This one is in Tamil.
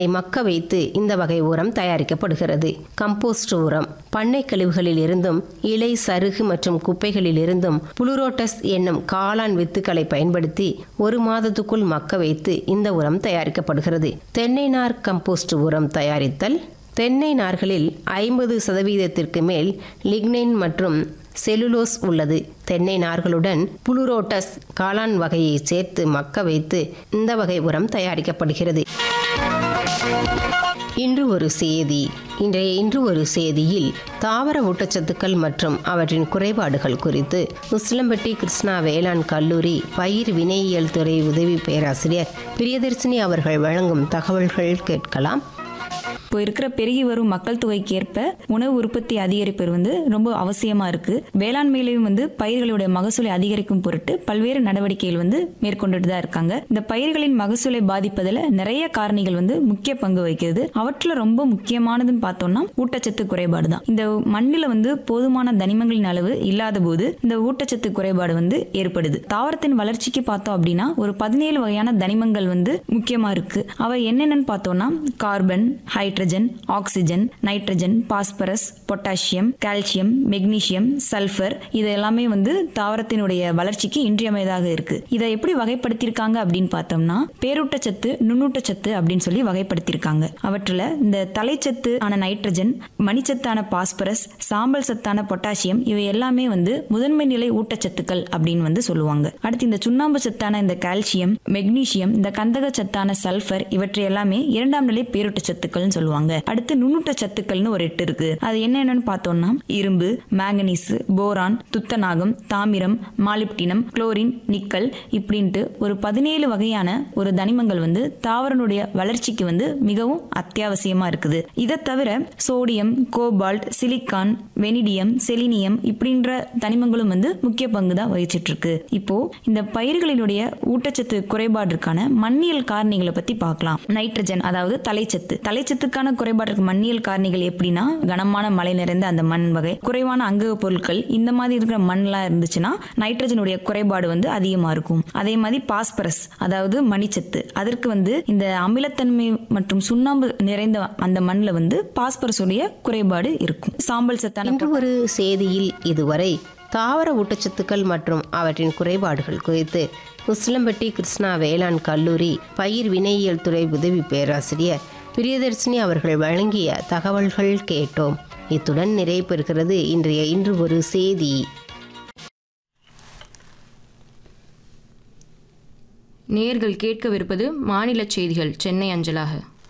மக்க வைத்து இந்த வகை உரம் தயாரிக்கப்படுகிறது கம்போஸ்ட் உரம் பண்ணை கழிவுகளில் இருந்தும் இலை சருகு மற்றும் குப்பைகளில் இருந்தும் புளுரோட்டஸ் என்னும் காளான் வித்துக்களை பயன்படுத்தி ஒரு மாதத்துக்குள் மக்க வைத்து இந்த உரம் தயாரிக்கப்படுகிறது தென்னை நார் கம்போஸ்ட் உரம் தயாரித்தல் தென்னை நார்களில் ஐம்பது சதவீதத்திற்கு மேல் லிக்னைன் மற்றும் செலுலோஸ் உள்ளது தென்னை நார்களுடன் புளுரோட்டஸ் காளான் வகையை சேர்த்து மக்க வைத்து இந்த வகை உரம் தயாரிக்கப்படுகிறது இன்று ஒரு செய்தி இன்றைய இன்று ஒரு செய்தியில் தாவர ஊட்டச்சத்துக்கள் மற்றும் அவற்றின் குறைபாடுகள் குறித்து உசிலம்பட்டி கிருஷ்ணா வேளாண் கல்லூரி பயிர் வினையியல் துறை உதவி பேராசிரியர் பிரியதர்சினி அவர்கள் வழங்கும் தகவல்கள் கேட்கலாம் இப்போ இருக்கிற பெருகி வரும் மக்கள் தொகைக்கு ஏற்ப உணவு உற்பத்தி அதிகரிப்பது வந்து ரொம்ப அவசியமா இருக்கு வேளாண்மையிலையும் வந்து பயிர்களுடைய மகசூலை அதிகரிக்கும் பொருட்டு பல்வேறு நடவடிக்கைகள் வந்து மேற்கொண்டுட்டு தான் இருக்காங்க இந்த பயிர்களின் மகசூலை பாதிப்பதில் நிறைய காரணிகள் வந்து முக்கிய பங்கு வகிக்கிறது அவற்றில் ரொம்ப முக்கியமானதுன்னு பார்த்தோம்னா ஊட்டச்சத்து குறைபாடு தான் இந்த மண்ணில் வந்து போதுமான தனிமங்களின் அளவு இல்லாத போது இந்த ஊட்டச்சத்து குறைபாடு வந்து ஏற்படுது தாவரத்தின் வளர்ச்சிக்கு பார்த்தோம் அப்படின்னா ஒரு பதினேழு வகையான தனிமங்கள் வந்து முக்கியமா இருக்கு அவை என்னென்னு பார்த்தோம்னா carbon hydrogen oxygen nitrogen phosphorus potassium calcium magnesium sulphur இது எல்லாமே வந்து தாவரத்தினுடைய வளர்ச்சிக்கு இன்றியமையதாக இருக்கு இதை எப்படி வகைப்படுத்தியிருக்காங்க அப்படின்னு பார்த்தோம்னா பேரூட்டச்சத்து நுண்ணூட்டச்சத்து அப்படின்னு சொல்லி வகைப்படுத்தியிருக்காங்க அவற்றில் இந்த தலைச்சத்து ஆன நைட்ரஜன் மணிச்சத்தான பாஸ்பரஸ் சாம்பல் சத்தான பொட்டாசியம் இவை எல்லாமே வந்து முதன்மை நிலை ஊட்டச்சத்துக்கள் அப்படின்னு வந்து சொல்லுவாங்க அடுத்து இந்த சுண்ணாம்பு சத்தான இந்த கால்சியம் மெக்னீசியம் இந்த கந்தக சத்தான சல்ஃபர் இவற்றை எல்லாமே இரண்டாம் நிலை பேரூட்டச்சத்துக்கள்னு சொல்லுவாங்க அடுத்து நுண்ணூட்ட சத்துக்கள்னு ஒரு எட்டு இருக்கு அது என்னென்னு பார்த்தோம்னா இரும்பு மேங்கனீஸ் போரான் துத்தநாகம் தாமிரம் மாலிப்டினம் குளோரின் நிக்கல் இப்படின்ட்டு ஒரு பதினேழு வகையான ஒரு தனிமங்கள் வந்து தாவரனுடைய வளர்ச்சிக்கு வந்து மிகவும் அத்தியாவசியமா இருக்குது இதை தவிர sodium cobalt silicon vanadium selenium இப்படின்ற தனிமங்களும் வந்து முக்கிய பங்கு தான் வகிச்சிட்டு இருக்கு இப்போ இந்த பயிர்களினுடைய ஊட்டச்சத்து குறைபாட்டிற்கான மண்ணியல் காரணிகளை பத்தி பார்க்கலாம் நைட்ரஜன் அதாவது தலைச்சத்து தலைச்சத்துக்கான குறைபாட்டிற்கு மண்ணியல் காரணிகள் எப்படின்னா கனமான மழை நிறைந்த அந்த மண் வகை குறைவான அங்க பொருட்கள் இந்த மாதிரி இருக்கிற மண்லாம் இருந்துச்சுன்னா நைட்ரஜனுடைய குறைபாடு வந்து அதிகமா இருக்கும் அதே மாதிரி பாஸ்பரஸ் அதாவது மணிச்சத்து அதற்கு வந்து இந்த அமிலத்தன்மை மற்றும் சுண்ணாம்பு நிறைந்த அந்த மண்ணில் வந்து பாஸ்பரஸ் உடைய குறைபாடு இருக்கும் சாம்பல் சத்தான இன்று ஒரு செய்தியில் இதுவரை தாவர ஊட்டச்சத்துக்கள் மற்றும் அவற்றின் குறைபாடுகள் குறித்து உசிலம்பட்டி கிருஷ்ணா வேளாண் கல்லூரி பயிர் வினையியல் துறை உதவி பேராசிரியர் பிரியதர்சினி அவர்கள் வழங்கிய தகவல்கள் கேட்டோம் இத்துடன் நிறைவு பெறுகிறது இன்றைய இன்று ஒரு செய்தி நேர்கள் கேட்கவிருப்பது மாநில செய்திகள் சென்னை அஞ்சலாக